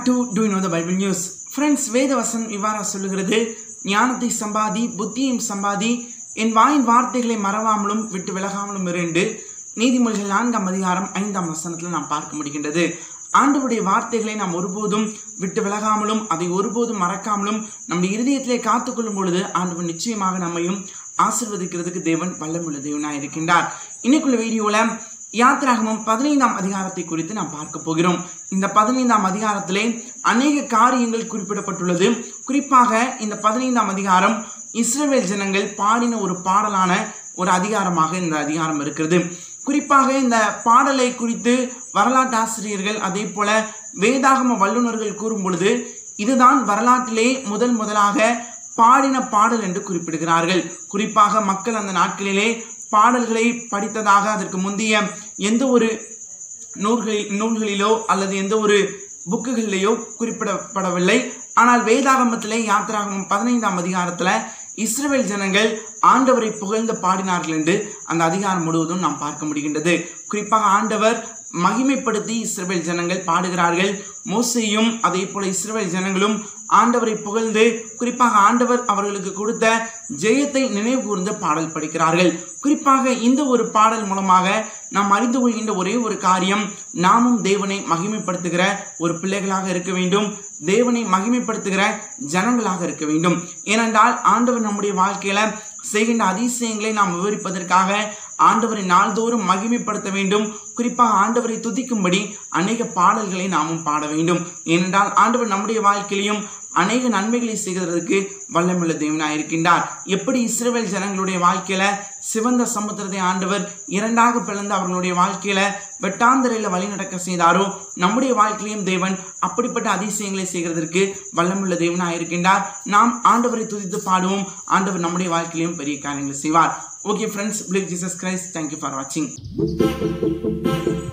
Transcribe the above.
back to to know the Bible news friends வேதவசனம் இவ்வாறு சொல்லுகிறது ஞானத்தை சம்பாதி புத்தியையும் சம்பாதி என் வாயின் வார்த்தைகளை மறவாமலும் விட்டு விலகாமலும் இருந்து நீதிமொழிகள் நான்காம் அதிகாரம் ஐந்தாம் வசனத்தில் நாம் பார்க்க முடிகின்றது ஆண்டவருடைய வார்த்தைகளை நாம் ஒருபோதும் விட்டு விலகாமலும் அதை ஒருபோதும் மறக்காமலும் நம்முடைய இருதயத்திலே காத்துக்கொள்ளும் பொழுது ஆண்டவர் நிச்சயமாக நம்மையும் ஆசிர்வதிக்கிறதுக்கு தேவன் வல்லமுள்ள தேவனாக இருக்கின்றார் இன்னைக்குள்ள வீடியோவில் யாத்திராகமம் பதினைந்தாம் அதிகாரத்தை குறித்து நாம் பார்க்க போகிறோம் இந்த பதினைந்தாம் அதிகாரத்திலே அநேக காரியங்கள் குறிப்பிடப்பட்டுள்ளது குறிப்பாக இந்த பதினைந்தாம் அதிகாரம் இஸ்ரேல் ஜனங்கள் பாடின ஒரு பாடலான ஒரு அதிகாரமாக இந்த அதிகாரம் இருக்கிறது குறிப்பாக இந்த பாடலை குறித்து வரலாற்று ஆசிரியர்கள் அதே போல வேதாகம வல்லுநர்கள் கூறும் பொழுது இதுதான் வரலாற்றிலே முதல் முதலாக பாடின பாடல் என்று குறிப்பிடுகிறார்கள் குறிப்பாக மக்கள் அந்த நாட்களிலே பாடல்களை படித்ததாக அதற்கு முந்தைய எந்த ஒரு நூல்களில் நூல்களிலோ அல்லது எந்த ஒரு புக்குகளிலேயோ குறிப்பிடப்படவில்லை ஆனால் வேதாகமத்திலே யாத்திராகமம் பதினைந்தாம் அதிகாரத்தில் இஸ்ரேல் ஜனங்கள் ஆண்டவரை புகழ்ந்து பாடினார்கள் என்று அந்த அதிகாரம் முழுவதும் நாம் பார்க்க முடிகின்றது குறிப்பாக ஆண்டவர் மகிமைப்படுத்தி இஸ்ரேல் ஜனங்கள் பாடுகிறார்கள் மோசையும் அதே போல இஸ்ரேல் ஜனங்களும் ஆண்டவரை புகழ்ந்து குறிப்பாக ஆண்டவர் அவர்களுக்கு கொடுத்த ஜெயத்தை நினைவு கூர்ந்து பாடல் படிக்கிறார்கள் குறிப்பாக இந்த ஒரு பாடல் மூலமாக நாம் அறிந்து கொள்கின்ற ஒரே ஒரு காரியம் நாமும் தேவனை மகிமைப்படுத்துகிற ஒரு பிள்ளைகளாக இருக்க வேண்டும் தேவனை மகிமைப்படுத்துகிற ஜனங்களாக இருக்க வேண்டும் ஏனென்றால் ஆண்டவர் நம்முடைய வாழ்க்கையில செய்கின்ற அதிசயங்களை நாம் விவரிப்பதற்காக ஆண்டவரை நாள்தோறும் மகிமைப்படுத்த வேண்டும் குறிப்பாக ஆண்டவரை துதிக்கும்படி அநேக பாடல்களை நாமும் பாட வேண்டும் ஏனென்றால் ஆண்டவர் நம்முடைய வாழ்க்கையிலையும் அநேக நன்மைகளை செய்கிறதுக்கு வல்லமுள்ள தேவனாக இருக்கின்றார் எப்படி இஸ்ரேல் ஜனங்களுடைய வாழ்க்கையில சிவந்த சமுத்திரத்தை ஆண்டவர் இரண்டாக பிளந்து அவர்களுடைய வாழ்க்கையில வெட்டாந்தரையில் வழி நடக்க செய்தாரோ நம்முடைய வாழ்க்கையிலையும் தேவன் அப்படிப்பட்ட அதிசயங்களை செய்கிறதற்கு வல்லமுள்ள தேவனாக இருக்கின்றார் நாம் ஆண்டவரை துதித்து பாடுவோம் ஆண்டவர் நம்முடைய வாழ்க்கையிலையும் பெரிய காரியங்களை செய்வார் okay friends believe Jesus Christ thank you for வாட்சிங்